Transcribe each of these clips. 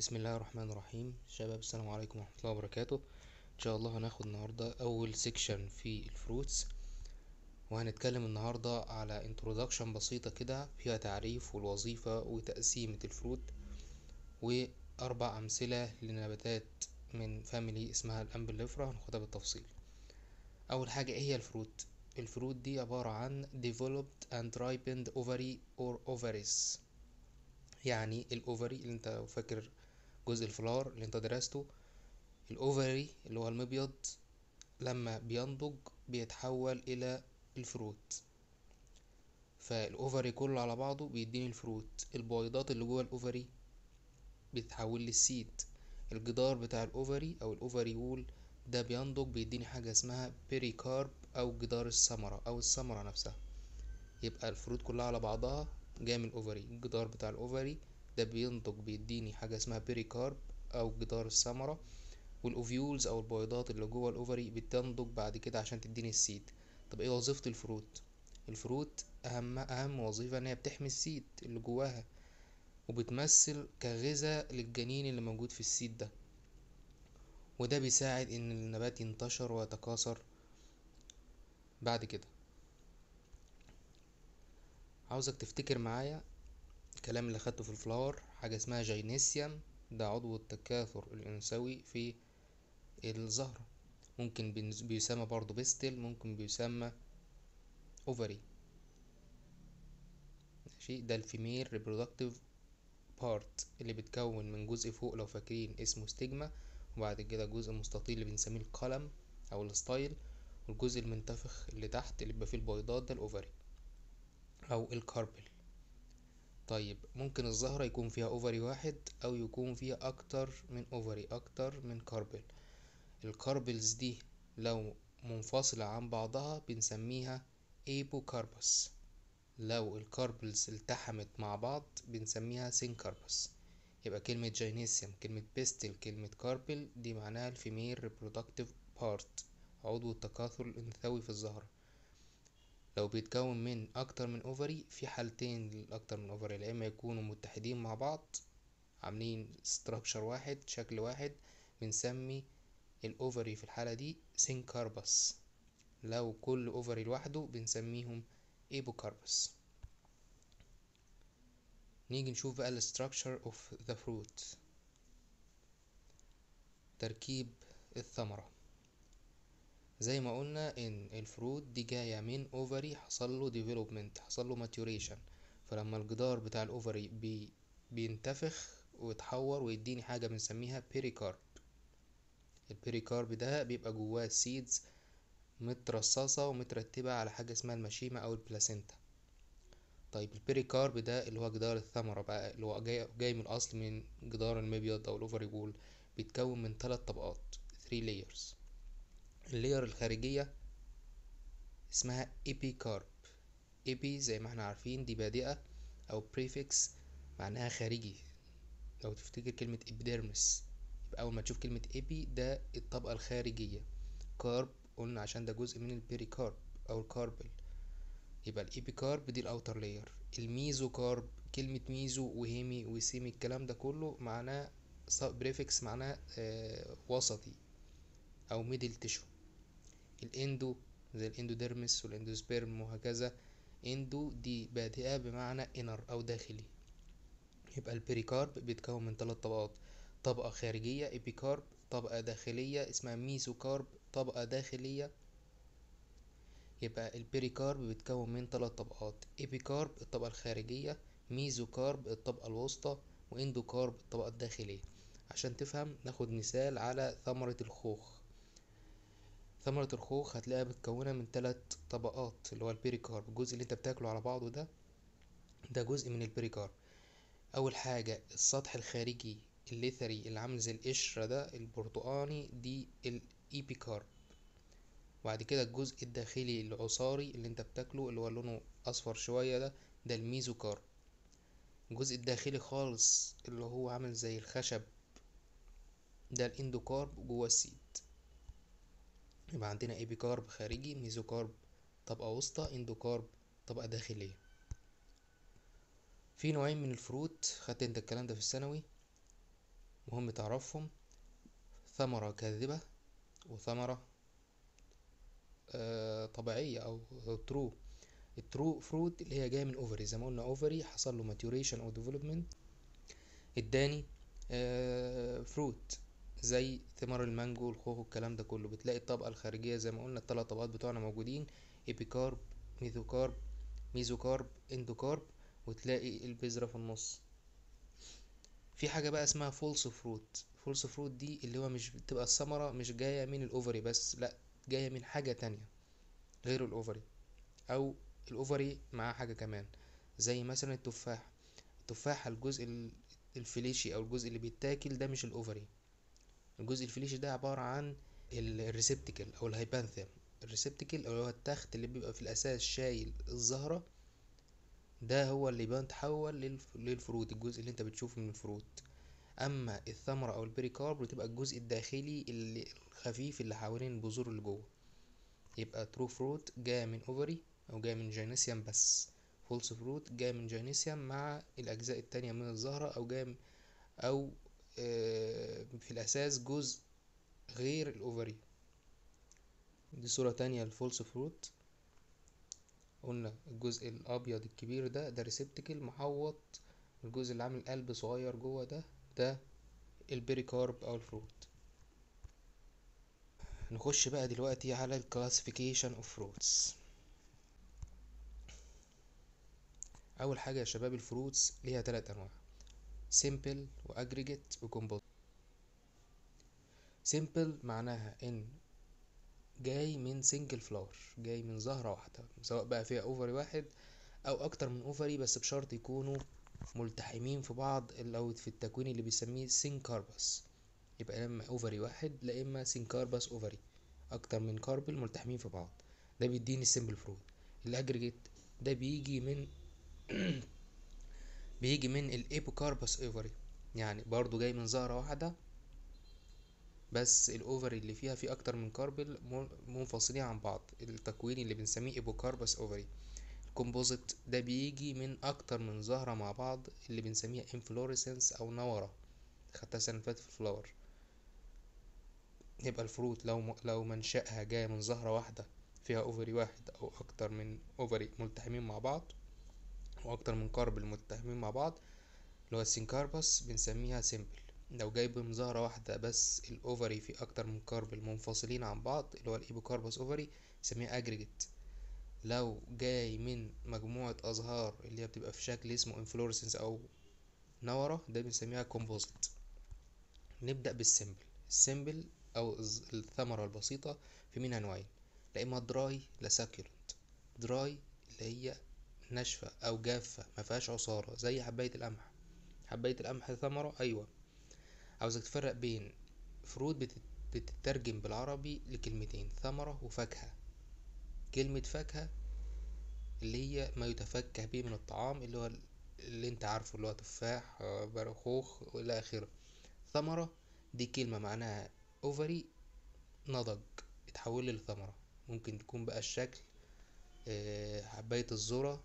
بسم الله الرحمن الرحيم شباب السلام عليكم ورحمة الله وبركاته ان شاء الله هناخد النهاردة اول سيكشن في الفروتس وهنتكلم النهاردة على انترودكشن بسيطة كده فيها تعريف والوظيفة وتقسيمة الفروت واربع امثلة لنباتات من فاميلي اسمها الامبليفرا هناخدها بالتفصيل اول حاجة ايه هي الفروت الفروت دي عبارة عن developed and ripened ovary or ovaries يعني الاوفري اللي انت لو فاكر جزء الفلار اللي انت درسته الاوفري اللي هو المبيض لما بينضج بيتحول الى الفروت فالاوفري كله على بعضه بيديني الفروت البويضات اللي جوه الاوفري بتتحول للسيد الجدار بتاع الاوفري او الاوفري وول ده بينضج بيديني حاجة اسمها بيريكارب او جدار الثمرة او الثمرة نفسها يبقى الفروت كلها على بعضها جاي من الاوفري الجدار بتاع الاوفري ده بينضج بيديني حاجة اسمها بيريكارب او جدار الثمرة والاوفيولز او البويضات اللي جوه الاوفري بتنضج بعد كده عشان تديني السيد طب ايه وظيفة الفروت الفروت اهم اهم وظيفة ان هي بتحمي السيد اللي جواها وبتمثل كغذاء للجنين اللي موجود في السيد ده وده بيساعد ان النبات ينتشر ويتكاثر بعد كده عاوزك تفتكر معايا الكلام اللي خدته في الفلاور حاجة اسمها جينيسيوم ده عضو التكاثر الأنثوي في الزهرة ممكن بيسمى برضو بيستل ممكن بيسمى اوفري ماشي ده الفيميل ريبرودكتيف بارت اللي بتكون من جزء فوق لو فاكرين اسمه ستيجما وبعد كده جزء مستطيل اللي بنسميه القلم او الستايل والجزء المنتفخ اللي تحت اللي بيبقى فيه البيضات ده الاوفري او الكاربل طيب ممكن الزهرة يكون فيها اوفري واحد او يكون فيها اكتر من اوفري اكتر من كاربل الكاربلز دي لو منفصلة عن بعضها بنسميها ايبوكاربس لو الكاربلز التحمت مع بعض بنسميها سينكاربس يبقى كلمة جينيسيوم كلمة بيستل كلمة كاربل دي معناها الفيميل ريبرودكتيف بارت عضو التكاثر الأنثوي في الزهرة لو بيتكون من أكتر من أوفري في حالتين لأكتر من أوفري يا إما يكونوا متحدين مع بعض عاملين ستراكشر واحد شكل واحد بنسمي الأوفري في الحالة دي سينكاربس لو كل أوفري لوحده بنسميهم ايبوكاربس نيجي نشوف بقى ال structure of the fruit تركيب الثمرة زي ما قلنا ان الفروت دي جاية من اوفري حصل له development حصل له maturation فلما الجدار بتاع الاوفري بي بينتفخ ويتحور ويديني حاجة بنسميها بيريكارب البيريكارب ده بيبقى جواه سيدز مترصصة ومترتبة على حاجة اسمها المشيمة أو البلاسينتا طيب البيريكارب ده اللي هو جدار الثمرة بقى اللي هو جاي, جاي من الأصل من جدار المبيض أو الأوفري وول بيتكون من ثلاث طبقات 3 layers اللاير الخارجية اسمها ايبيكارب ايبي زي ما احنا عارفين دي بادئة أو prefix معناها خارجي لو تفتكر كلمة epidermis يبقى أول ما تشوف كلمة ايبي ده الطبقة الخارجية كارب قلنا عشان ده جزء من البيريكارب او الكاربل يبقى الايبيكارب دي الاوتر لاير الميزوكارب كلمة ميزو وهيمي وسيمي الكلام ده كله معناه بريفكس معناه آه وسطي او ميدل تشو الاندو زي الاندوديرمس والاندوسبيرم وهكذا اندو دي بادئة بمعنى انر او داخلي يبقى البيريكارب بيتكون من ثلاث طبقات طبقة خارجية ايبيكارب طبقة داخلية اسمها ميزوكارب طبقة داخلية يبقى البيريكارب بيتكون من ثلاث طبقات ايبيكارب الطبقة الخارجية ميزوكارب الطبقة الوسطى واندوكارب الطبقة الداخلية عشان تفهم ناخد مثال على ثمرة الخوخ ثمرة الخوخ هتلاقيها متكونة من ثلاث طبقات اللي هو البيريكارب الجزء اللي انت بتاكله على بعضه ده ده جزء من البيريكارب اول حاجة السطح الخارجي الليثري اللي عامل زي القشرة ده البرتقاني دي الايبيكارب وبعد كده الجزء الداخلي العصاري اللي انت بتاكله اللي هو لونه اصفر شوية ده ده الميزوكارب الجزء الداخلي خالص اللي هو عامل زي الخشب ده الاندوكارب جوه السيد يبقى عندنا ايبيكارب خارجي ميزوكارب طبقة وسطى اندوكارب طبقة داخلية في نوعين من الفروت خدت انت الكلام ده في الثانوي مهم تعرفهم ثمرة كاذبة وثمرة آه طبيعية أو ترو الترو فروت اللي هي جاية من اوفري زي ما قلنا اوفري حصل له ماتيوريشن او ديفلوبمنت اداني آه فروت زي ثمار المانجو الخوخ والكلام ده كله بتلاقي الطبقة الخارجية زي ما قلنا التلات طبقات بتوعنا موجودين ايبيكارب ميزوكارب ميزوكارب اندوكارب وتلاقي البذرة في النص في حاجة بقى اسمها فولس فروت فولس فروت دي اللي هو مش بتبقى الثمرة مش جاية من الأوفري بس لأ جاية من حاجة تانية غير الأوفري أو الأوفري معاه حاجة كمان زي مثلا التفاح التفاح الجزء الفليشي أو الجزء اللي بيتاكل ده مش الأوفري الجزء الفليشي ده عبارة عن الريسبتكل أو الهايبانثيوم الريسبتكل اللي هو التخت اللي بيبقى في الأساس شايل الزهرة ده هو اللي بيتحول للفروت الجزء اللي انت بتشوفه من الفروت اما الثمرة او البريكارب بتبقى الجزء الداخلي اللي الخفيف اللي حوالين البذور اللي جوه يبقى ترو فروت جاية من اوفري او جاية من جينيسيوم بس فولس فروت جاية من جينيسيوم مع الاجزاء التانية من الزهرة او جاية او في الاساس جزء غير الاوفري دي صورة تانية للفولس فروت قلنا الجزء الابيض الكبير ده ده ريسبتكل محوط الجزء اللي عامل قلب صغير جوه ده ده البريكارب او الفروت نخش بقى دلوقتي على الكلاسيفيكيشن اوف فروتس اول حاجه يا شباب الفروتس ليها تلات انواع سيمبل واجريجيت وكومبوز سيمبل معناها ان جاي من سنجل فلاور جاي من زهرة واحدة سواء بقى فيها اوفري واحد او اكتر من اوفري بس بشرط يكونوا ملتحمين في بعض او في التكوين اللي بيسميه سينكاربس يبقى يا اما اوفري واحد لا اما سينكاربس اوفري اكتر من كاربل ملتحمين في بعض ده بيديني السيمبل فروت الاجريجيت ده بيجي من بيجي من الايبوكاربس اوفري يعني برضو جاي من زهرة واحدة بس الاوفري اللي فيها فيه اكتر من كاربل منفصلين عن بعض التكوين اللي بنسميه ايبوكاربس اوفري الكومبوزيت ده بيجي من اكتر من زهرة مع بعض اللي بنسميها انفلوريسنس او نورة خدتها السنة اللي فاتت في الفلاور يبقى الفروت لو لو منشأها جاية من زهرة واحدة فيها اوفري واحد او اكتر من اوفري ملتحمين مع بعض واكتر من كاربل ملتحمين مع بعض اللي هو السينكاربس بنسميها سيمبل لو جايب من زهرة واحدة بس الأوفري في أكتر من كاربل منفصلين عن بعض اللي هو الإيبوكاربس أوفري نسميها أجريجيت لو جاي من مجموعة أزهار اللي هي بتبقى في شكل اسمه انفلورسنس أو نورة ده بنسميها كومبوزيت نبدأ بالسيمبل السيمبل أو الثمرة البسيطة في منها نوعين لا إما دراي لا ساكيولنت دراي اللي هي ناشفة أو جافة مفيهاش عصارة زي حباية القمح حباية القمح ثمرة أيوة عاوزك تفرق بين فروت بتترجم بالعربي لكلمتين ثمرة وفاكهة كلمة فاكهة اللي هي ما يتفكه به من الطعام اللي هو اللي انت عارفه اللي هو تفاح برخوخ والى اخره ثمرة دي كلمة معناها اوفري نضج اتحول لثمرة ممكن تكون بقى الشكل حباية الذرة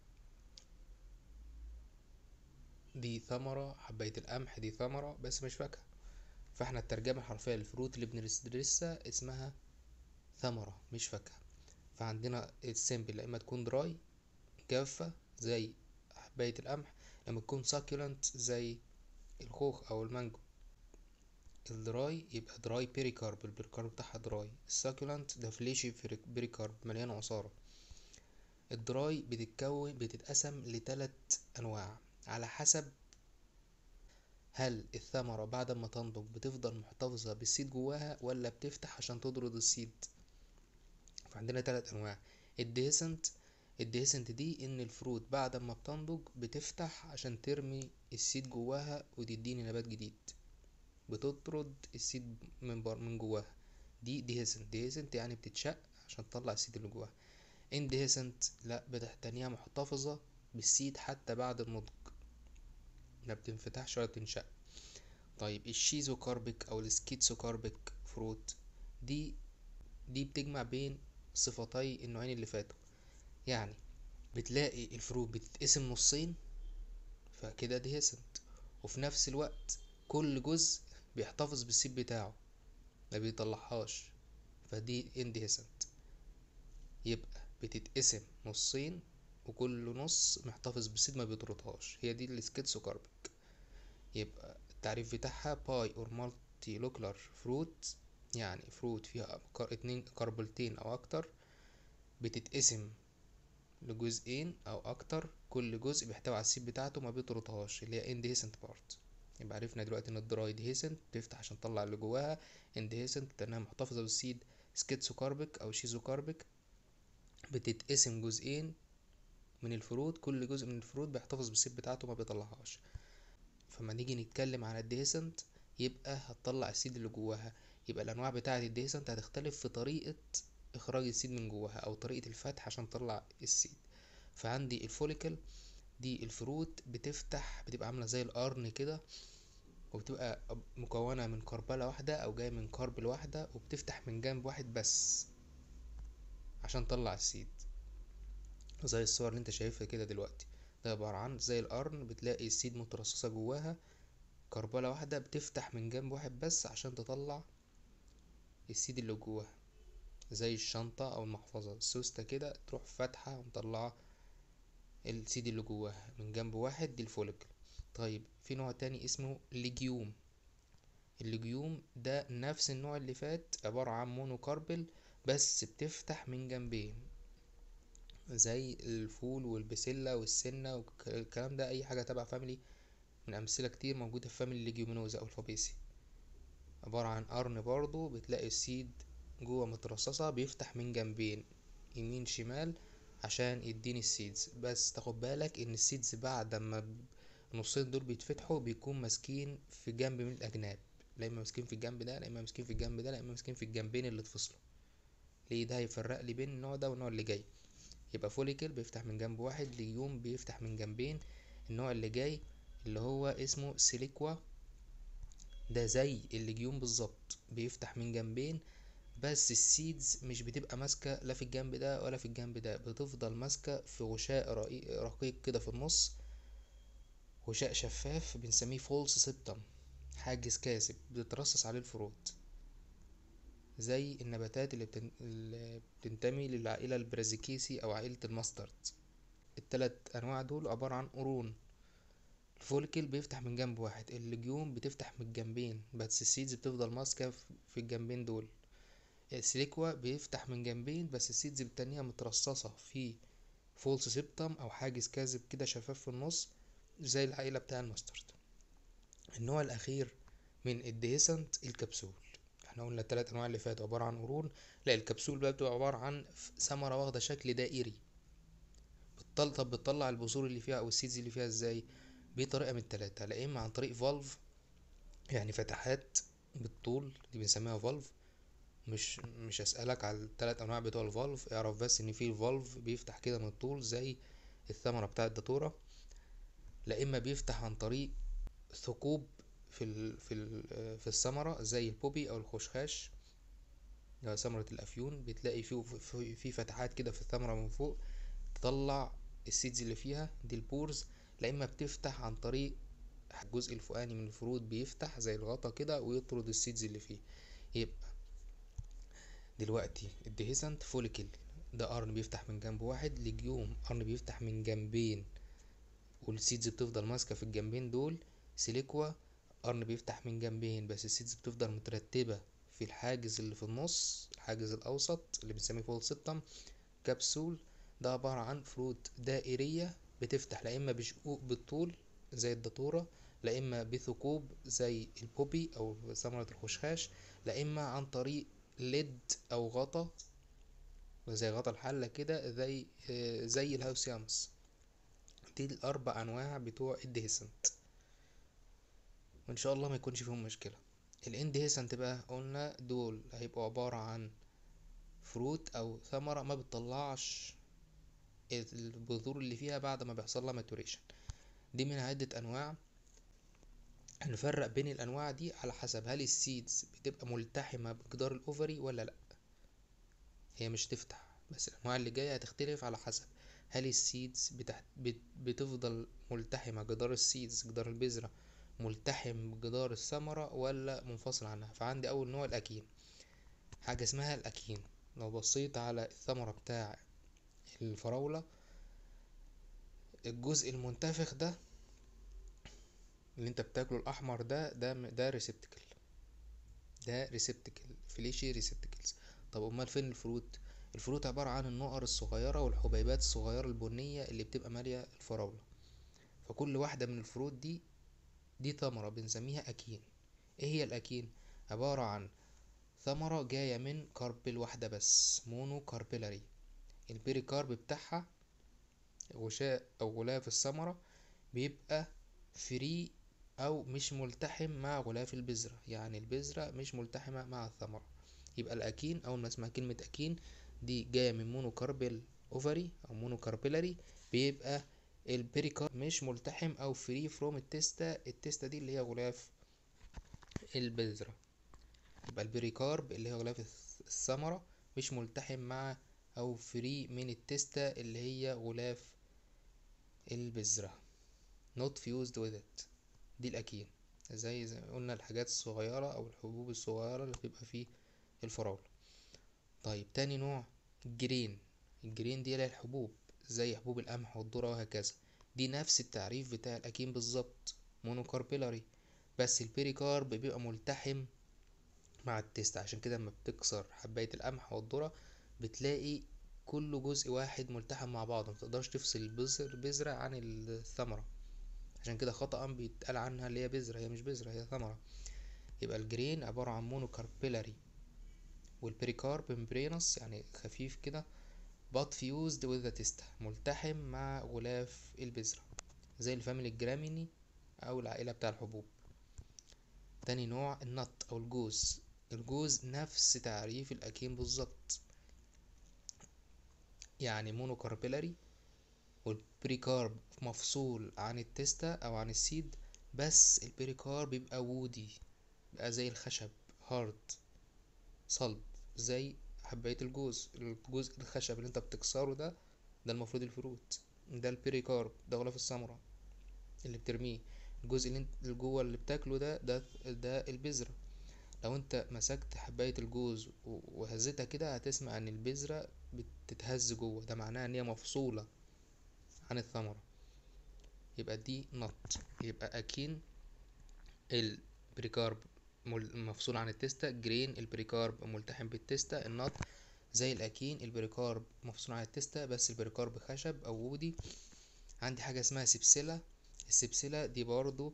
دي ثمرة حباية القمح دي ثمرة بس مش فاكهة فاحنا الترجمة الحرفية للفروت اللي بندرسها اسمها ثمرة مش فاكهة فعندنا السيمبل لما تكون دراي جافة زي حباية القمح لما تكون ساكيولنت زي الخوخ او المانجو الدراي يبقى دراي بيريكارب البيريكارب بتاعها دراي الساكيولنت ده فليشي بيريكارب مليان عصارة الدراي بتتكون بتتقسم لتلات انواع على حسب هل الثمرة بعد ما تنضج بتفضل محتفظة بالسيد جواها ولا بتفتح عشان تطرد السيد فعندنا تلات انواع الديسنت الديسنت دي ان الفروت بعد ما بتنضج بتفتح عشان ترمي السيد جواها وتديني نبات جديد بتطرد السيد من بر من جواها دي ديسنت ديسنت يعني بتتشق عشان تطلع السيد اللي جواها انديسنت لا بتحتنيها محتفظة بالسيد حتى بعد النضج ما بتنفتحش ولا بتنشق طيب الشيزوكاربيك او السكيتسوكاربيك فروت دي دي بتجمع بين صفتي النوعين اللي فاتوا يعني بتلاقي الفروت بتتقسم نصين فكده ديسنت وفي نفس الوقت كل جزء بيحتفظ بالسيد بتاعه ما بيطلعهاش فدي اندهسنت يبقى بتتقسم نصين وكل نص محتفظ بالسيد ما بيطردهاش هي دي السكيتسوكاربيك يبقى التعريف بتاعها باي اور مالتي لوكلر فروت يعني فروت فيها اتنين كربلتين او اكتر بتتقسم لجزئين او اكتر كل جزء بيحتوي على السيب بتاعته ما بيطردهاش اللي هي اندهيسنت بارت يبقى عرفنا دلوقتي ان الدراي ديهيسنت بتفتح عشان تطلع اللي جواها اندهيسنت لانها محتفظه بالسيد سكيتسوكاربيك او شيزوكاربيك بتتقسم جزئين من الفروت كل جزء من الفروت بيحتفظ بالسيب بتاعته ما بيطلعهاش فما نيجي نتكلم على الديهيسنت يبقى هتطلع السيد اللي جواها يبقى الانواع بتاعه الديهيسنت هتختلف في طريقه اخراج السيد من جواها او طريقه الفتح عشان تطلع السيد فعندي الفوليكل دي الفروت بتفتح بتبقى عامله زي القرن كده وبتبقى مكونه من كربله واحده او جايه من كربل واحده وبتفتح من جنب واحد بس عشان تطلع السيد زي الصور اللي انت شايفها كده دلوقتي ده عبارة عن زي القرن بتلاقي السيد مترصصة جواها كربلة واحدة بتفتح من جنب واحد بس عشان تطلع السيد اللي جواها زي الشنطة أو المحفظة السوستة كده تروح فاتحة ومطلعة السيد اللي جواها من جنب واحد دي الفوليكل طيب في نوع تاني اسمه ليجيوم الليجيوم ده نفس النوع اللي فات عبارة عن مونوكاربل بس بتفتح من جنبين زي الفول والبسلة والسنة والكلام ده أي حاجة تبع فاميلي من أمثلة كتير موجودة في فاميلي ليجيومينوزا أو الفابيسي عبارة عن قرن برضو بتلاقي السيد جوه مترصصة بيفتح من جنبين يمين شمال عشان يديني السيدز بس تاخد بالك ان السيدز بعد ما النصين دول بيتفتحوا بيكون ماسكين في جنب من الأجناب لا إما ماسكين في الجنب ده لا إما ماسكين في الجنب ده لا إما ماسكين في الجنبين اللي اتفصلوا ليه ده هيفرق لي بين النوع ده والنوع اللي جاي يبقى فوليكل بيفتح من جنب واحد ليوم بيفتح من جنبين النوع اللي جاي اللي هو اسمه سيليكوا ده زي الليجيوم بالظبط بيفتح من جنبين بس السيدز مش بتبقى ماسكة لا في الجنب ده ولا في الجنب ده بتفضل ماسكة في غشاء رقيق كده في النص غشاء شفاف بنسميه فولس سيبتم حاجز كاسب بتترصص عليه الفروت زي النباتات اللي, بتن... اللي بتنتمي للعائلة البرازيكيسي أو عائلة الماسترد التلات أنواع دول عبارة عن قرون الفولكل بيفتح من جنب واحد الليجيوم بتفتح من الجنبين بس السيدز بتفضل ماسكة في الجنبين دول السيليكوا بيفتح من جنبين بس السيدز التانية مترصصة في فولس سيبتم أو حاجز كاذب كده شفاف في النص زي العائلة بتاع الماسترد النوع الأخير من الديسنت الكبسول احنا قلنا التلات انواع اللي فاتوا عبارة عن قرون لا الكبسول بقى بتبقى عبارة عن ثمرة واخدة شكل دائري بتطل طب بتطلع البذور اللي فيها او السيدز اللي فيها ازاي بطريقة من التلاتة لا اما عن طريق فالف يعني فتحات بالطول دي بنسميها فالف مش مش هسألك على التلات انواع بتوع الفالف اعرف بس ان في فالف بيفتح كده من الطول زي الثمرة بتاع الداتورة لا اما بيفتح عن طريق ثقوب في ال في ال في الثمرة زي البوبي أو الخشخاش ثمرة الأفيون بتلاقي فيه في فتحات كده في الثمرة من فوق تطلع السيدز اللي فيها دي البورز لا إما بتفتح عن طريق الجزء الفوقاني من الفروت بيفتح زي الغطا كده ويطرد السيدز اللي فيه يبقى دلوقتي الديهيسنت فوليكل ده قرن بيفتح من جنب واحد لجيوم قرن بيفتح من جنبين والسيدز بتفضل ماسكة في الجنبين دول سيليكوا قرن بيفتح من جنبين بس السيدز بتفضل مترتبة في الحاجز اللي في النص الحاجز الأوسط اللي بنسميه فول سيبتم كبسول ده عبارة عن فروت دائرية بتفتح لا إما بشقوق بالطول زي الداتورة لا إما بثقوب زي البوبي أو ثمرة الخشخاش لا إما عن طريق ليد أو غطا زي غطا الحلة كده زي زي الهاوسيامس دي الأربع أنواع بتوع الديهسنت وان شاء الله ما يكونش فيهم مشكله الاندهيسنت بقى قلنا دول هيبقوا عباره عن فروت او ثمره ما بتطلعش البذور اللي فيها بعد ما بيحصل لها ماتوريشن دي من عده انواع هنفرق بين الانواع دي على حسب هل السيدز بتبقى ملتحمه بجدار الاوفري ولا لا هي مش تفتح بس الانواع اللي جايه هتختلف على حسب هل السيدز بتحت بتفضل ملتحمه جدار السيدز جدار البذره ملتحم بجدار الثمرة ولا منفصل عنها فعندي أول نوع الأكين حاجة اسمها الأكين لو بصيت على الثمرة بتاع الفراولة الجزء المنتفخ ده اللي انت بتاكله الأحمر ده ده ده ريسبتكل ده ريسبتكل فليشي ريسبتكلز طب امال فين الفروت الفروت عبارة عن النقر الصغيرة والحبيبات الصغيرة البنية اللي بتبقى مالية الفراولة فكل واحدة من الفروت دي دي ثمرة بنسميها أكين ايه هي الأكين عبارة عن ثمرة جاية من كاربل واحدة بس مونو كاربيلاري البيريكارب بتاعها غشاء أو غلاف الثمرة بيبقى فري أو مش ملتحم مع غلاف البذرة يعني البذرة مش ملتحمة مع الثمرة يبقى الأكين أول ما اسمها كلمة أكين دي جاية من مونو كاربل أوفري أو مونو كاربيلاري بيبقى البيريكارب مش ملتحم أو فري فروم التستة التستة دي اللي هي غلاف البذرة يبقى البريكارب اللي هو غلاف الثمرة مش ملتحم مع أو فري من التستة اللي هي غلاف البذرة not fused with it دي الأكين زي زي ما قلنا الحاجات الصغيرة أو الحبوب الصغيرة اللي بتبقى في الفراولة طيب تاني نوع الجرين الجرين دي اللي هي الحبوب زي حبوب القمح والذرة وهكذا دي نفس التعريف بتاع الأكين بالظبط مونوكاربيلاري بس البيريكارب بيبقى ملتحم مع التيست عشان كده لما بتكسر حباية القمح والذرة بتلاقي كل جزء واحد ملتحم مع بعضه متقدرش تفصل البذر بذرة عن الثمرة عشان كده خطأ بيتقال عنها اللي هي بذرة هي مش بذرة هي ثمرة يبقى الجرين عبارة عن مونوكاربيلاري والبريكارب ممبرينس يعني خفيف كده but fused with the testa ملتحم مع غلاف البذرة زي الفاميلي الجراميني أو العائلة بتاع الحبوب تاني نوع النط أو الجوز الجوز نفس تعريف الأكين بالظبط يعني مونوكاربيلاري والبريكارب مفصول عن التستا أو عن السيد بس البريكارب بيبقى وودي بيبقى زي الخشب هارد صلب زي حباية الجوز الجزء الخشب اللي انت بتكسره ده ده المفروض الفروت ده البريكارب ده غلاف الثمرة اللي بترميه الجزء اللي انت جوه اللي بتاكله ده ده ده البذرة لو انت مسكت حباية الجوز وهزتها كده هتسمع ان البذرة بتتهز جوه ده معناه ان هي مفصولة عن الثمرة يبقى دي نط يبقى اكين البريكارب مفصول عن التستة جرين البريكارب ملتحم بالتستة النط زي الاكين البريكارب مفصول عن التستة بس البريكارب خشب او وودي عندي حاجة اسمها سبسلة السبسلة دي برضو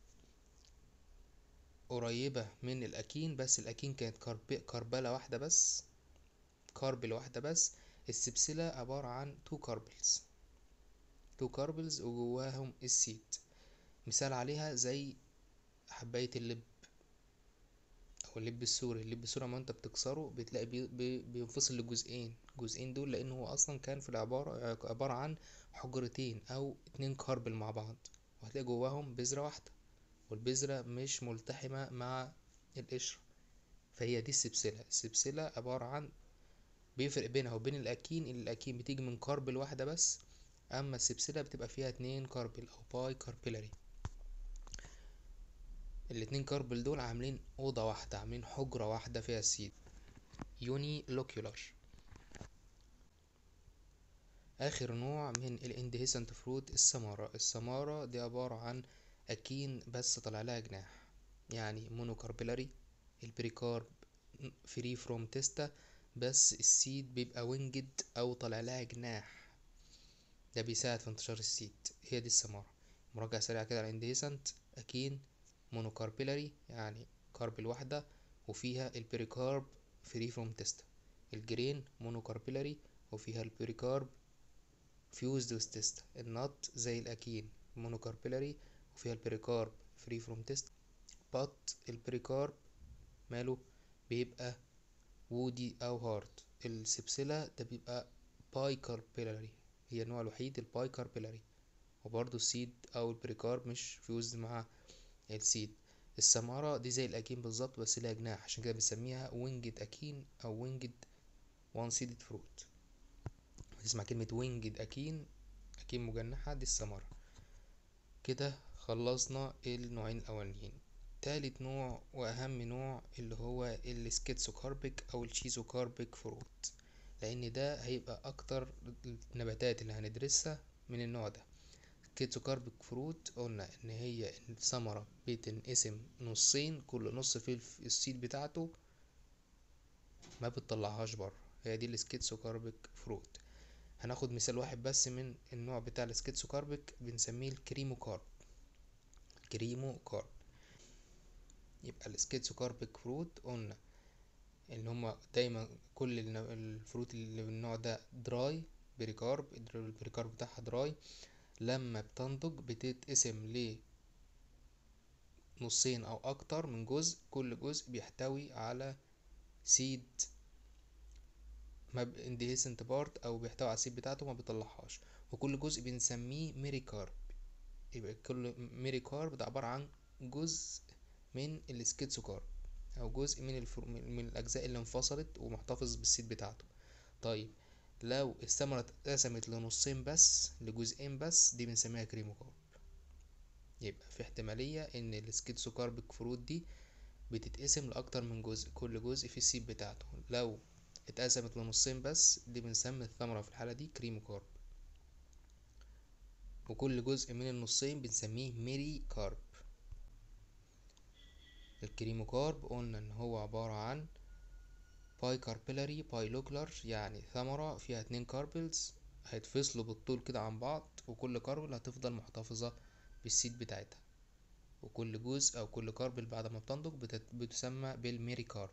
قريبة من الأكين بس الأكين كانت كرب... كربلة واحدة بس كاربل واحدة بس السبسلة عبارة عن تو كاربلز تو كاربلز وجواهم السيد مثال عليها زي حباية اللب أو اللب السوري اللب السوري لما انت بتكسره بتلاقي بي... بي... بينفصل لجزئين الجزئين دول لأنه هو أصلا كان في العبارة عبارة عن حجرتين أو اتنين كاربل مع بعض وهتلاقي جواهم بذرة واحدة والبذرة مش ملتحمة مع القشرة فهي دي السبسلة السبسلة عبارة عن بيفرق بينها وبين الأكين إن الأكين بتيجي من كاربل واحدة بس أما السبسلة بتبقى فيها اتنين كاربل أو باي كاربيلاري الاتنين كاربل دول عاملين أوضة واحدة عاملين حجرة واحدة فيها السيد يوني لوكيولار آخر نوع من الاندهيسنت فروت السمارة السمارة دي عبارة عن أكين بس طلع لها جناح يعني مونوكاربيلاري البريكارب فري فروم تيستا بس السيد بيبقى وينجد أو طلع لها جناح ده بيساعد في انتشار السيد هي دي السمارة مراجعة سريعة كده على الاندهيسنت أكين مونوكاربيلاري يعني كاربل واحدة وفيها البريكارب فري فروم تيستا الجرين مونوكاربيلاري وفيها البريكارب فيوزد ويز تيستا النط زي الأكين مونوكاربيلاري وفيها البريكارب فري فروم تيست بط البريكارب ماله بيبقى وودي او هارد السبسلة ده بيبقى باي كاربيلاري هي النوع الوحيد الباي كاربيلاري وبرضو السيد او البريكارب مش فيوزد مع السيد السمارة دي زي الأكين بالظبط بس ليها جناح عشان كده بنسميها وينجد أكين أو وينجد وان سيدد فروت تسمع كلمة وينجد أكين أكين مجنحة دي السمارة كده خلصنا النوعين الاولانيين تالت نوع واهم نوع اللي هو السكيتسوكاربيك او الشيزوكاربيك فروت لان ده هيبقى اكتر النباتات اللي هندرسها من النوع ده السكيتسوكاربيك فروت قلنا ان هي الثمرة بتنقسم نصين كل نص في السيد بتاعته ما بتطلعهاش بره هي دي السكيتسوكاربيك فروت هناخد مثال واحد بس من النوع بتاع السكيتسوكاربيك بنسميه الكريمو كارب الكريمو كارب يبقى السكيتسوكاربيك فروت قلنا ان هما دايما كل الفروت اللي من النوع ده دراي بريكارب البريكارب بتاعها دراي لما بتنضج بتتقسم ل نصين او اكتر من جزء كل جزء بيحتوي على سيد اندهيسنت بارت او بيحتوي على السيد بتاعته ما بيطلعهاش وكل جزء بنسميه ميري كارب يبقى كل ميري كارب ده عبارة عن جزء من السكيتسوكارب او جزء من الفر... من الاجزاء اللي انفصلت ومحتفظ بالسيد بتاعته طيب لو الثمرة اتقسمت لنصين بس لجزئين بس دي بنسميها كريموكارب يبقى في احتمالية ان السكيتسوكاربك فروت دي بتتقسم لأكتر من جزء كل جزء في السيد بتاعته لو اتقسمت لنصين بس دي بنسمي الثمرة في الحالة دي كريموكارب وكل جزء من النصين بنسميه ميري كارب الكريموكارب قلنا ان هو عبارة عن باي كاربيلاري بايلوكلر يعني ثمرة فيها اتنين كاربلز هيتفصلوا بالطول كده عن بعض وكل كاربل هتفضل محتفظة بالسيد بتاعتها وكل جزء او كل كاربل بعد ما بتنضج بتسمى بالميري كارب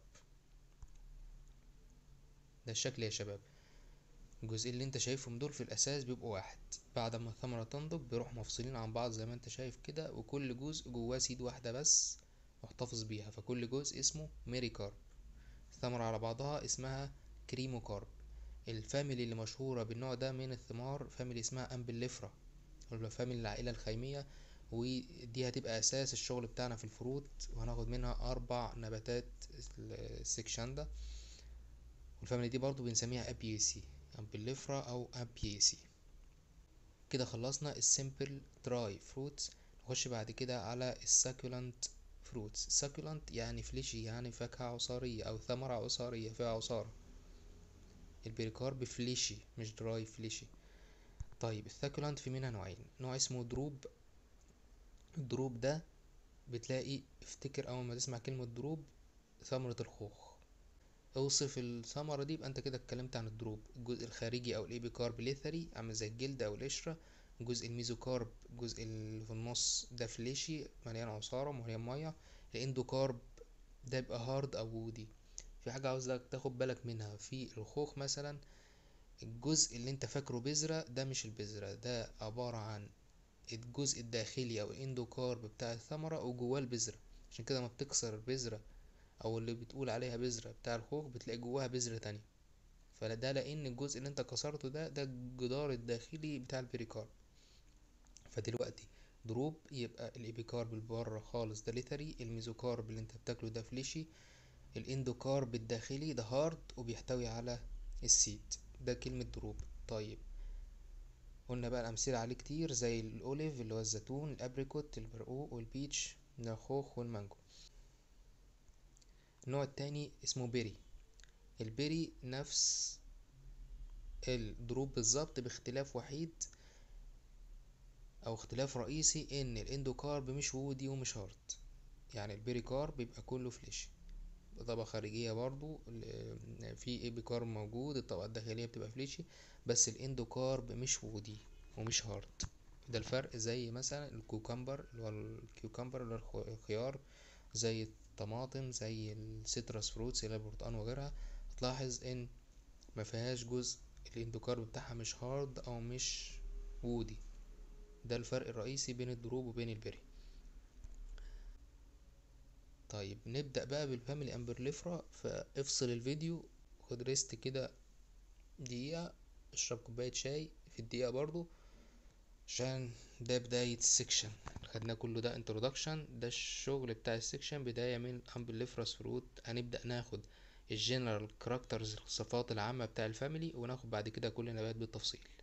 ده الشكل يا شباب الجزئين اللي انت شايفهم دول في الاساس بيبقوا واحد بعد ما الثمرة تنضج بيروح مفصولين عن بعض زي ما انت شايف كده وكل جزء جواه سيد واحدة بس محتفظ بيها فكل جزء اسمه ميري كارب الثمرة على بعضها اسمها كريمو كارب الفاميلي اللي مشهورة بالنوع ده من الثمار فاميلي اسمها امبليفرا ولا فاميلي العائلة الخيمية ودي هتبقى اساس الشغل بتاعنا في الفروت وهناخد منها اربع نباتات السكشن ده والفاميلي دي برضو بنسميها ابيسي امبليفرا او ابيسي كده خلصنا السيمبل دراي فروتس نخش بعد كده على الساكولانت فروتس الساكولانت يعني فليشي يعني فاكهة عصارية أو ثمرة عصارية فيها عصارة البريكارب فليشي مش دراي فليشي طيب الساكولانت في منها نوعين نوع اسمه دروب الدروب ده بتلاقي افتكر أول ما تسمع كلمة دروب ثمرة الخوخ اوصف الثمرة دي يبقى انت كده اتكلمت عن الدروب الجزء الخارجي او الايبيكارب ليثري عامل زي الجلد او القشرة الجزء الميزوكارب الجزء اللي في النص ده فليشي مليان عصارة مليان مية الاندوكارب ده يبقى هارد او وودي في حاجة عاوزك تاخد بالك منها في الخوخ مثلا الجزء اللي انت فاكره بذرة ده مش البذرة ده عبارة عن الجزء الداخلي او الاندوكارب بتاع الثمرة وجواه البذرة عشان كده ما بتكسر البذرة او اللي بتقول عليها بذرة بتاع الخوخ بتلاقي جواها بذرة تانية فده لان الجزء اللي انت كسرته ده ده الجدار الداخلي بتاع البريكارب فدلوقتي دروب يبقى الابيكارب اللي بره خالص ده ليثري الميزوكارب اللي انت بتاكله ده فليشي الاندوكارب الداخلي ده هارد وبيحتوي على السيد ده كلمة دروب طيب قلنا بقى الأمثلة عليه كتير زي الأوليف اللي هو الزيتون الأبريكوت البرقوق والبيتش من الخوخ والمانجو النوع التاني اسمه بيري البيري نفس الدروب بالظبط باختلاف وحيد او اختلاف رئيسي ان الاندوكارب مش وودي ومش هارد يعني البيري كارب بيبقى كله فليش طبقة خارجية برضو في ايبيكارب موجود الطبقة الداخلية بتبقى فليشي بس الاندوكارب مش وودي ومش هارد ده الفرق زي مثلا الكوكمبر اللي هو الكيوكمبر اللي هو الخيار زي الطماطم زي السيترس فروتس زي البرتقال وغيرها هتلاحظ ان مفيهاش جزء الاندوكارب بتاعها مش هارد او مش وودي ده الفرق الرئيسي بين الدروب وبين البري طيب نبدأ بقى بالفاميلي امبرليفرا فافصل الفيديو خد ريست كده دقيقة اشرب كوباية شاي في الدقيقة برضو عشان ده بداية السكشن خدناه كله ده انترودكشن ده الشغل بتاع السكشن بداية من امبليفراس فروت هنبدأ ناخد الجنرال كاركترز الصفات العامة بتاع الفاميلي وناخد بعد كده كل نبات بالتفصيل